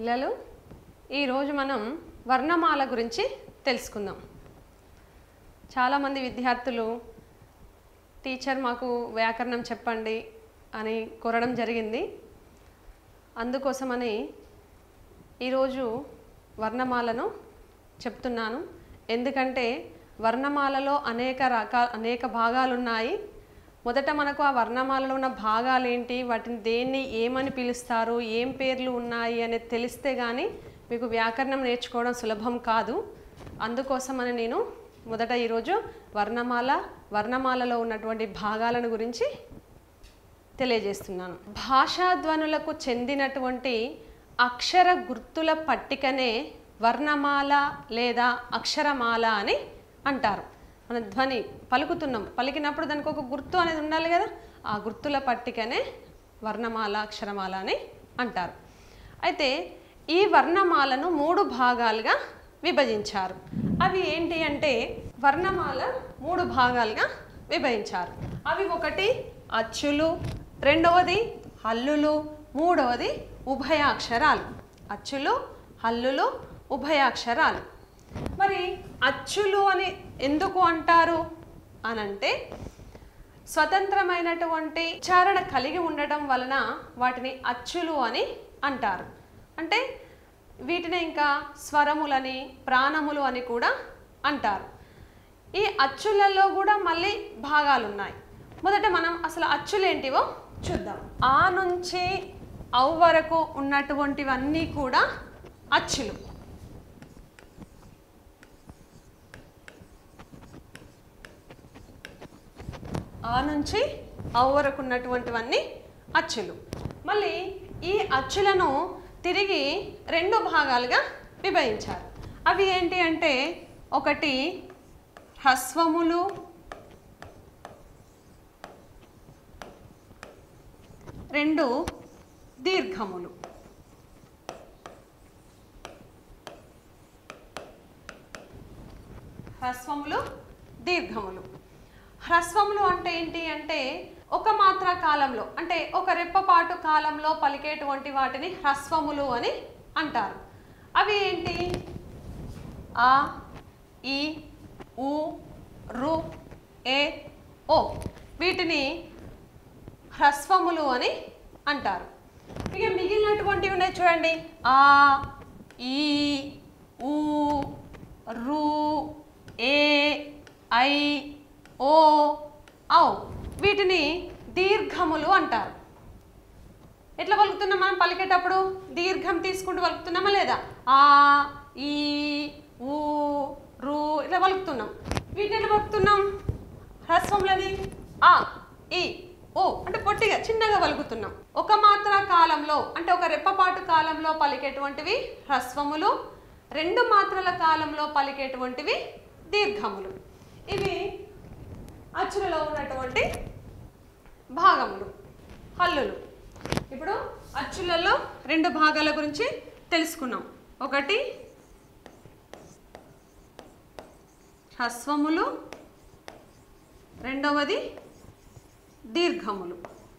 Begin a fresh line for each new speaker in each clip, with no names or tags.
పిల్లలు ఈరోజు మనం వర్ణమాల గురించి తెలుసుకుందాం చాలామంది విద్యార్థులు టీచర్ మాకు వ్యాకరణం చెప్పండి అని కోరడం జరిగింది అందుకోసమని ఈరోజు వర్ణమాలను చెప్తున్నాను ఎందుకంటే వర్ణమాలలో అనేక రకా అనేక భాగాలు ఉన్నాయి మొదట మనకు ఆ వర్ణమాలలో ఉన్న భాగాలు ఏంటి వాటిని దేన్ని ఏమని పిలుస్తారు ఏం పేర్లు ఉన్నాయి అనేది తెలిస్తే కానీ మీకు వ్యాకరణం నేర్చుకోవడం సులభం కాదు అందుకోసమని నేను మొదట ఈరోజు వర్ణమాల వర్ణమాలలో ఉన్నటువంటి భాగాలను గురించి తెలియజేస్తున్నాను భాషాధ్వనులకు చెందినటువంటి అక్షర గుర్తుల పట్టికనే వర్ణమాల లేదా అక్షరమాల అని అంటారు మన ధ్వని పలుకుతున్నాం పలికినప్పుడు దానికి ఒక గుర్తు అనేది ఉండాలి కదా ఆ గుర్తుల పట్టికనే వర్ణమాల అక్షరమాల అని అంటారు అయితే ఈ వర్ణమాలను మూడు భాగాలుగా విభజించారు అవి ఏంటి అంటే వర్ణమాల మూడు భాగాలుగా విభజించారు అవి ఒకటి అచ్చులు రెండవది హల్లులు మూడవది ఉభయాక్షరాలు అచ్చులు హల్లులు ఉభయాక్షరాలు మరి అచ్చులు అని ఎందుకు అంటారు అనంటే స్వతంత్రమైనటువంటి ఉచ్చారణ కలిగి ఉండటం వలన వాటిని అచ్చులు అని అంటారు అంటే వీటిని ఇంకా స్వరములని ప్రాణములు అని కూడా అంటారు ఈ అచ్చులలో కూడా మళ్ళీ భాగాలు ఉన్నాయి మొదట మనం అసలు అచ్చులేంటివో చూద్దాం ఆ నుంచి అవ్ వరకు ఉన్నటువంటివన్నీ కూడా అచ్చులు ఆ నుంచి అవ్ వరకు ఉన్నటువంటివన్నీ అచ్చులు మళ్ళీ ఈ అచ్చులను తిరిగి రెండు భాగాలుగా విభజించారు అవి ఏంటి అంటే ఒకటి హ్రస్వములు రెండు దీర్ఘములు హ్రస్వములు దీర్ఘములు హ్రస్వములు అంటే ఏంటి అంటే ఒక మాత్ర కాలంలో అంటే ఒక రెప్పపాటు కాలంలో పలికేటువంటి వాటిని హ్రస్వములు అని అంటారు అవి ఏంటి ఆ ఈ ఉ రు ఏ ఓ వీటిని హ్రస్వములు అని అంటారు ఇక మిగిలినటువంటివి ఉన్నాయి చూడండి ఆ ఈ ఊ రు ఏ ఐ ఓ ఔ వీటిని దీర్ఘములు అంటారు ఎట్లా పలుకుతున్నాం మనం పలికేటప్పుడు దీర్ఘం తీసుకుంటూ పలుకుతున్నామా లేదా ఆ ఈ ఊ రు ఇట్లా పలుకుతున్నాం వీటిని ఎట్లా పలుకుతున్నాం హ్రస్వంలది ఆ ఈ ఓ అంటే పొట్టిగా చిన్నగా పలుకుతున్నాం ఒక మాత్ర కాలంలో అంటే ఒక రెప్పపాటు కాలంలో పలికేటువంటివి హ్రస్వములు రెండు మాత్రల కాలంలో పలికేటువంటివి దీర్ఘములు ఇవి అచ్చులలో ఉన్నటువంటి భాగములు హల్లులు ఇప్పుడు అచ్చులలో రెండు భాగాల గురించి తెలుసుకున్నాం ఒకటి హ్రస్వములు రెండవది దీర్ఘములు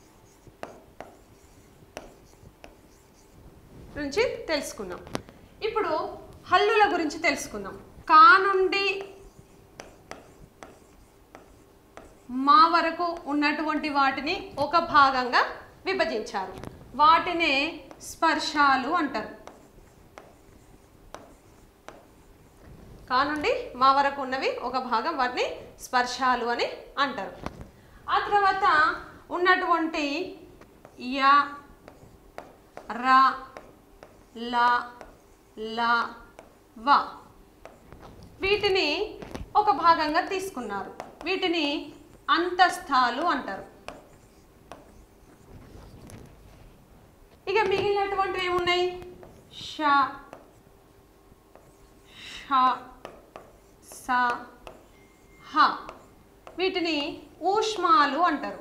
గురించి తెలుసుకున్నాం ఇప్పుడు హల్లుల గురించి తెలుసుకుందాం కా నుండి మా వరకు ఉన్నటువంటి వాటిని ఒక భాగంగా విభజించారు వాటినే స్పర్శాలు అంటారు కా నుండి మా వరకు ఉన్నవి ఒక భాగం వాటిని స్పర్శాలు అని అంటారు ఆ తర్వాత ఉన్నటువంటి య ర ల ల వ వీటిని ఒక భాగంగా తీసుకున్నారు వీటిని అంతస్థాలు అంటారు ఇక మిగిలినటువంటివి ఏమున్నాయి ష ష స హ వీటిని ఊష్మాలు అంటారు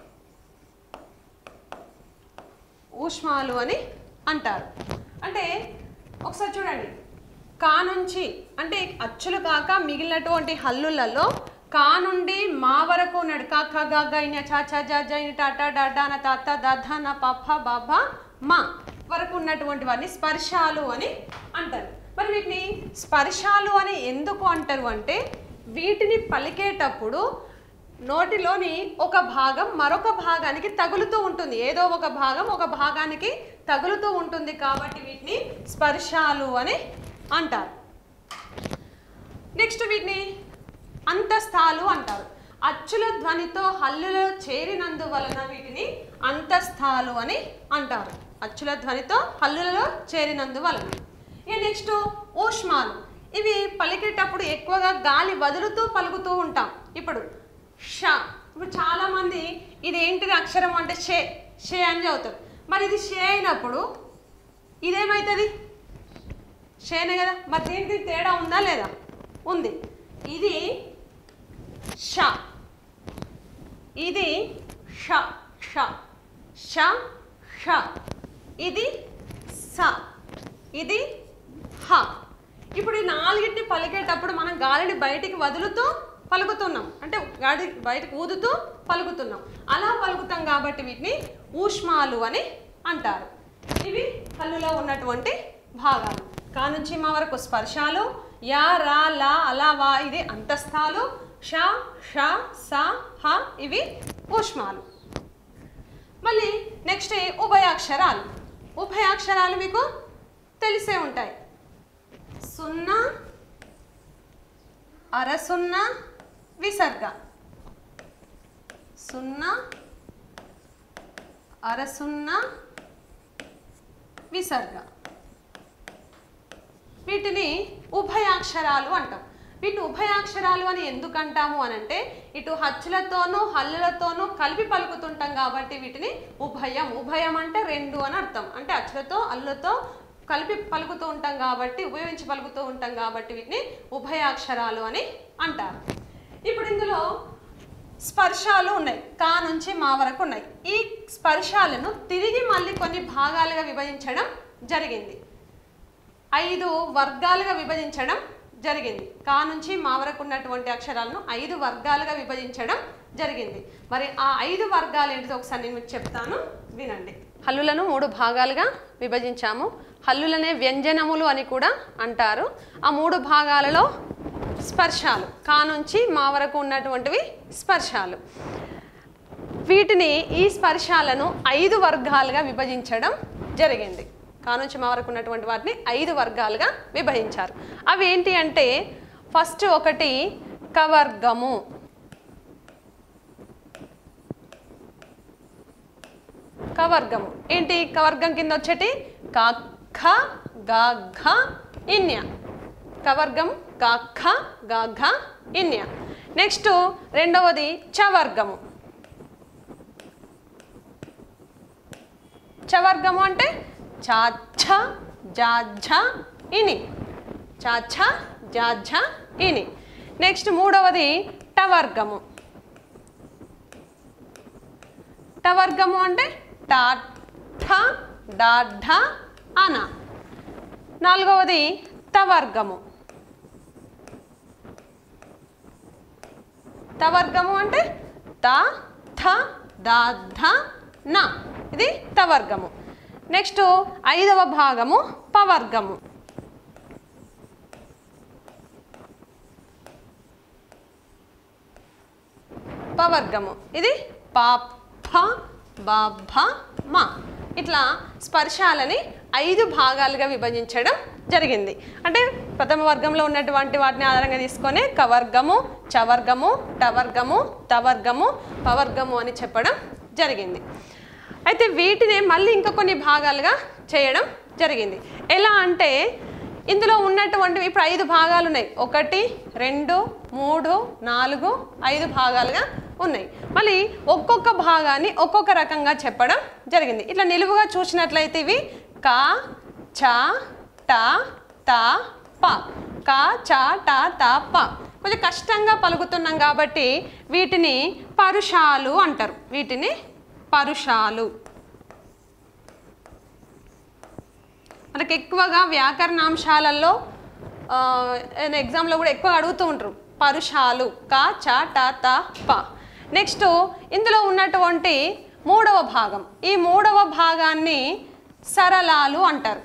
ఊష్మాలు అని అంటారు అంటే ఒకసారి చూడండి కా నుంచి అంటే అచ్చులు కాక మిగిలినటువంటి హల్లులలో కా నుండి మా వరకు ఉన్నాడు కా ఖ గ గ ఇన చ చ జ జ ఇన ట ట డ డ న త త ద ధ న ప ఫ బ భ మ వరకు ఉన్నటువంటి వాటిని స్పర్శాలు అని అంటారు మరి వీటిని స్పర్శాలు అని ఎందుకు అంటారు అంటే వీటిని పలికేటప్పుడు నోటిలోని ఒక భాగం మరొక భాగానికి తగులుతూ ఉంటుంది ఏదో ఒక భాగం ఒక భాగానికి తగులుతూ ఉంటుంది కాబట్టి వీటిని స్పర్శాలు అని అంటారు నెక్స్ట్ వీటిని అంతస్థాలు అంటారు అచ్చుల ధ్వనితో హల్లులో చేరినందువలన వీటిని అంతస్థాలు అని అంటారు అచ్చుల ధ్వనితో హల్లులలో చేరినందువలన ఇక నెక్స్ట్ ఊష్మాలు ఇవి పలికేటప్పుడు ఎక్కువగా గాలి వదులుతూ పలుకుతూ ఉంటాం ఇప్పుడు ష ఇప్పుడు చాలామంది ఇది ఏంటిది అక్షరం అంటే షే షే అని చదువుతారు మరి ఇది షే అయినప్పుడు ఇదేమవుతుంది షేనే కదా మరి దీనికి తేడా ఉందా లేదా ఉంది ఇది ష ఇది ష ష ష ష ఇది స ఇది హ ఇప్పుడు ఈ నాలుగిటిని పలికేటప్పుడు మనం గాలిని బయటికి వదులుతూ పలుకుతున్నాం అంటే గాలి బయటకు ఊదుతూ పలుకుతున్నాం అలా పలుకుతాం కాబట్టి వీటిని ఊష్మాలు అని అంటారు ఇవి కళ్ళులో ఉన్నటువంటి భాగాలు కా నుంచి మా వరకు స్పర్శాలు యా రా లా అలా వా ఇది అంతస్థాలు ష ష స హ ఇవి ఊష్మాలు మళ్ళీ నెక్స్ట్ ఉభయాక్షరాలు ఉభయాక్షరాలు మీకు తెలిసే ఉంటాయి సున్నా అర సున్నా విసర్గ సున్నా అర సున్నా విసర్గ వీటిని ఉభయాక్షరాలు అంటాం వీటిని ఉభయాక్షరాలు అని ఎందుకు అంటాము అని అంటే ఇటు హచ్చులతోనూ హల్లులతోనూ కలిపి పలుకుతుంటాం కాబట్టి వీటిని ఉభయం ఉభయం అంటే రెండు అని అర్థం అంటే అచ్చులతో అల్లులతో కలిపి పలుకుతూ ఉంటాం కాబట్టి ఉపయోగించి పలుకుతూ ఉంటాం కాబట్టి వీటిని ఉభయాక్షరాలు అని అంటారు ఇప్పుడు ఇందులో స్పర్శాలు ఉన్నాయి కా నుంచి మా వరకు ఉన్నాయి ఈ స్పర్శాలను తిరిగి మళ్ళీ కొన్ని భాగాలుగా విభజించడం జరిగింది ఐదు వర్గాలుగా విభజించడం జరిగింది కా నుంచి మా వరకు ఉన్నటువంటి అక్షరాలను ఐదు వర్గాలుగా విభజించడం జరిగింది మరి ఆ ఐదు వర్గాలు ఏంటిదో ఒకసారి నేను మీకు చెప్తాను వినండి హల్లులను మూడు భాగాలుగా విభజించాము హల్లులనే వ్యంజనములు అని కూడా అంటారు ఆ మూడు భాగాలలో స్పర్శాలు కా నుంచి మా వరకు ఉన్నటువంటివి స్పర్శాలు వీటిని ఈ స్పర్శాలను ఐదు వర్గాలుగా విభజించడం జరిగింది కా నుంచి మా వరకు ఉన్నటువంటి వాటిని ఐదు వర్గాలుగా విభజించారు అవి ఏంటి అంటే ఫస్ట్ ఒకటి కవర్గము కవర్గము ఏంటి కవర్గం కింద వచ్చేటి కాఖ గాఘ ఇన్య కవర్గం కాఖ గాఘ ఇన్య నెక్స్ట్ రెండవది చవర్గము చవర్గము అంటే చాఛ జాఝ ఇని చాఛ జాఝ ఇని నెక్స్ట్ మూడవది టవర్గము టవర్గము అంటే టా ఠ డా ఢ అన నాలుగవది తవర్గము తవర్గము అంటే త థ ద ధ న ఇది తవర్గము నెక్స్ట్ ఐదవ భాగము పవర్గము పవర్గము ఇది పాప బాభ మా ఇట్లా స్పర్శాలని ఐదు భాగాలుగా విభజించడం జరిగింది అంటే ప్రథమ వర్గంలో ఉన్నటువంటి వాటిని ఆధారంగా తీసుకొని కవర్గము చవర్గము టవర్గము తవర్గము పవర్గము అని చెప్పడం జరిగింది అయితే వీటిని మళ్ళీ ఇంకా కొన్ని భాగాలుగా చేయడం జరిగింది ఎలా అంటే ఇందులో ఉన్నటువంటివి ఇప్పుడు ఐదు భాగాలు ఉన్నాయి ఒకటి రెండు మూడు నాలుగు ఐదు భాగాలుగా ఉన్నాయి మళ్ళీ ఒక్కొక్క భాగాన్ని ఒక్కొక్క రకంగా చెప్పడం జరిగింది ఇట్లా నిలువుగా చూసినట్లయితే ఇవి కా చ ట త ప కా చ ట త ప కొంచెం కష్టంగా పలుకుతున్నాం కాబట్టి వీటిని పరుషాలు అంటారు వీటిని పరుషాలు మనకి ఎక్కువగా వ్యాకరణాంశాలలో ఆ, ఏదైనా ఎగ్జామ్లో కూడా ఎక్కువ అడుగుతూ ఉంటారు పరుషాలు క చ ట త ప నెక్స్ట్ ఇందులో ఉన్నటువంటి మూడవ భాగం ఈ మూడవ భాగాన్ని సరళాలు అంటారు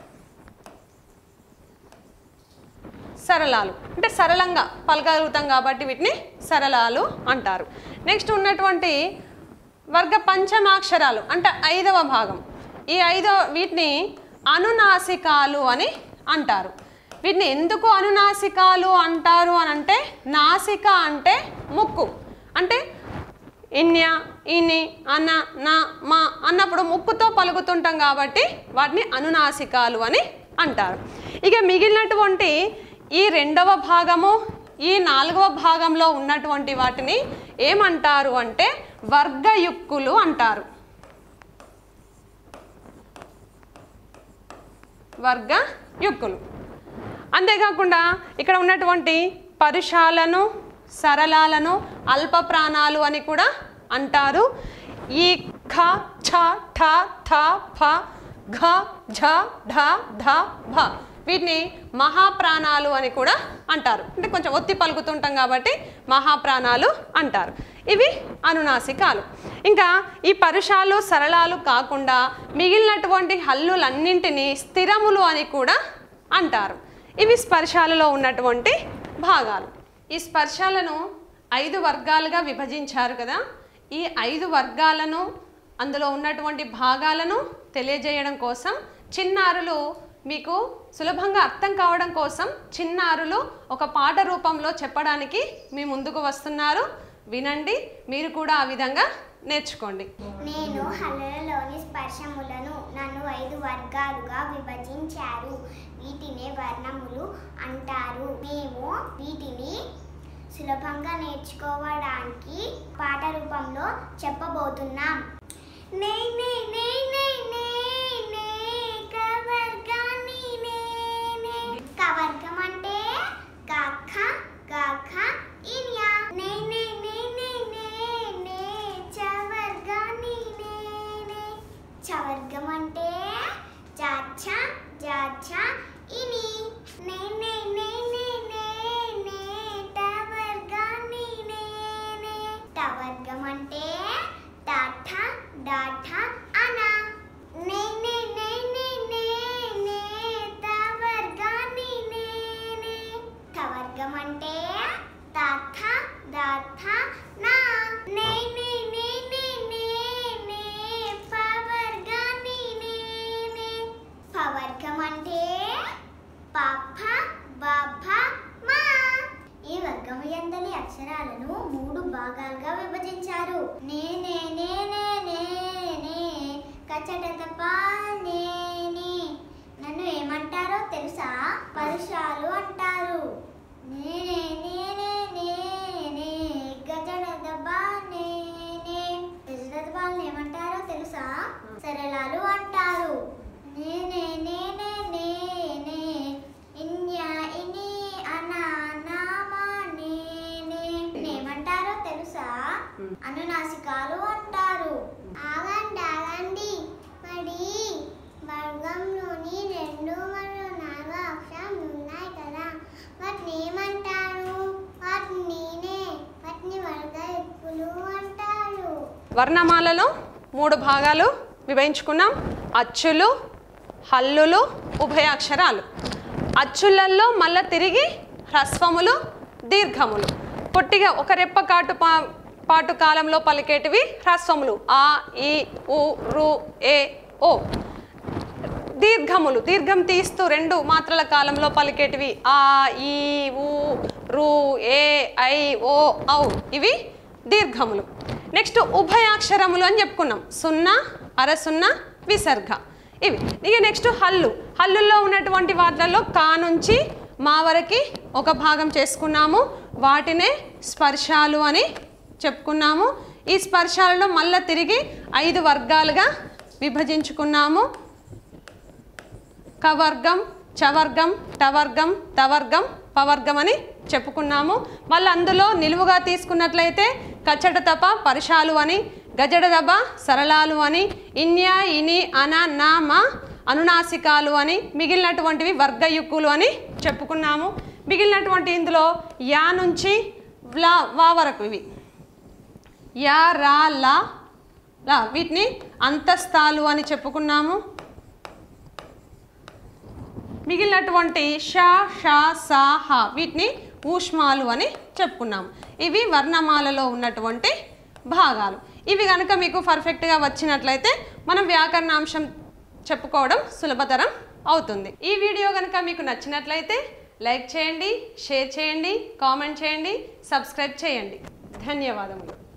సరళాలు అంటే సరళంగా పలకగలుగుతాం కాబట్టి వీటిని సరళాలు అంటారు నెక్స్ట్ ఉన్నటువంటి వర్గ పంచమాక్షరాలు అంటే ఐదవ భాగం ఈ ఐదవ వీటిని అనునాసికాలు అని అంటారు వీటిని ఎందుకు అనునాసికాలు అంటారు అని అంటే నాసిక అంటే ముక్కు అంటే ఇన్య ఇని అన్న నా మా అన్నప్పుడు ముక్కుతో పలుకుతుంటాం కాబట్టి వాటిని అనునాసికాలు అని అంటారు ఇక మిగిలినటువంటి ఈ రెండవ భాగము ఈ నాలుగవ భాగంలో ఉన్నటువంటి వాటిని ఏమంటారు అంటే వర్గయుక్కులు అంటారు వర్గ యుక్కులు అంతేకాకుండా ఇక్కడ ఉన్నటువంటి పరుషాలను సరళాలను అల్ప ప్రాణాలు అని కూడా అంటారు ఈ ఖ ఛ ఠ థ ఫ ఘ ఝ ఢ ధ భ వీటిని మహాప్రాణాలు అని కూడా అంటారు అంటే కొంచెం ఒత్తి పలుకుతుంటాం కాబట్టి మహాప్రాణాలు అంటారు ఇవి అనునాసికాలు ఇంకా ఈ పరుషాలు సరళాలు కాకుండా మిగిలినటువంటి హల్లులన్నింటినీ స్థిరములు అని కూడా అంటారు ఇవి స్పర్శాలలో ఉన్నటువంటి భాగాలు ఈ స్పర్శాలను ఐదు వర్గాలుగా విభజించారు కదా ఈ ఐదు వర్గాలను అందులో ఉన్నటువంటి భాగాలను తెలియజేయడం కోసం చిన్నారులు మీకు సులభంగా అర్థం కావడం కోసం చిన్నారులు ఒక పాట రూపంలో చెప్పడానికి మీ ముందుకు వస్తున్నారు వినండి మీరు కూడా ఆ విధంగా నేర్చుకోండి
నేను హల్లులలోని స్పర్శములను నన్ను ఐదు వర్గాలుగా విభజించారు వీటినే వర్ణములు అంటారు మేము వీటిని సులభంగా నేర్చుకోవడానికి పాట రూపంలో చెప్పబోతున్నాం నే నే నే నే నే నే కవర్గాన్ని నే నే కవర్గం అంటే గఖ గఖ ఇన్యా నే నే నే నే నే నే చవర్గాన్ని నే నే చవర్గం అంటే జాఛ జాఛ ఇని నే నే నే నే నే నే టవర్గాన్ని నే నే టవర్గం అంటే డాఠ డాఠ అన నే నే నే నే నే నే టవర్గాన్ని నే నే టవర్గం అంటే దాథ దాథ నా నే నే నే నే నే నే పవర్గాన్ని నే నే పవర్గం అంటే పాప బాప మా ఈ వర్గము ఎందలి అక్షరాలను మూడు భాగాలుగా విభజించారు నే నే నే నే నే నే కచట తప నే నే నన్ను ఏమంటారో తెలుసా పరుషాలు అంటారు నే నే నే నే నే నే గజడ దబ నే నే గజడ దబాలను ఏమంటారో తెలుసా సరళాలు అంటారు నే నే నే నే నే నే ఇన్య ఇని అన నామ నే నే ఏమంటారో తెలుసా అనునాసికాలు అంటారు ఆగండి ఆగండి మరి వర్గంలోని రెండు మరియు నాలుగు అక్షరాలు ఉన్నాయి కదా వాటిని ఏమంటారు వాటిని నేనే వాటిని వర్గ ఎక్కులు అంటారు
వర్ణమాలలో మూడు భాగాలు విభజించుకున్నాం అచ్చులు హల్లులు ఉభయాక్షరాలు అచ్చులల్లో మళ్ళా తిరిగి హ్రస్వములు దీర్ఘములు పొట్టిగా ఒక రెప్ప కాటు పా పాటు కాలంలో పలికేటివి హ్రస్వములు ఆ ఈ ఉ రు ఏ ఓ దీర్ఘములు దీర్ఘం తీస్తూ రెండు మాత్రల కాలంలో పలికేటివి ఆ ఈ ఊ రు ఏ ఐ ఓ ఔ ఇవి దీర్ఘములు నెక్స్ట్ ఉభయాక్షరములు అని చెప్పుకున్నాం సున్నా అర సున్నా విసర్గ ఇవి ఇక నెక్స్ట్ హల్లు హల్లుల్లో ఉన్నటువంటి వాటిలలో కా నుంచి మా వరకు ఒక భాగం చేసుకున్నాము వాటినే స్పర్శాలు అని చెప్పుకున్నాము ఈ స్పర్శాలలో మళ్ళీ తిరిగి ఐదు వర్గాలుగా విభజించుకున్నాము కవర్గం చవర్గం టవర్గం తవర్గం పవర్గం అని చెప్పుకున్నాము మళ్ళీ అందులో నిలువుగా తీసుకున్నట్లయితే కచ్చట తప పరుషాలు అని గజడ దబ సరళాలు అని ఇన్య ఇని అన నా మా అనునాసికాలు అని మిగిలినటువంటివి వర్గయుక్కులు అని చెప్పుకున్నాము మిగిలినటువంటి ఇందులో యా నుంచి వ్లా వా వరకు ఇవి యా రా లా లా వీటిని అంతస్తాలు అని చెప్పుకున్నాము మిగిలినటువంటి ష ష స హ వీటిని ఊష్మాలు అని చెప్పుకున్నాం ఇవి వర్ణమాలలో ఉన్నటువంటి భాగాలు ఇవి కనుక మీకు పర్ఫెక్ట్గా వచ్చినట్లయితే మనం వ్యాకరణాంశం చెప్పుకోవడం సులభతరం అవుతుంది ఈ వీడియో కనుక మీకు నచ్చినట్లయితే లైక్ చేయండి షేర్ చేయండి కామెంట్ చేయండి సబ్స్క్రైబ్ చేయండి ధన్యవాదములు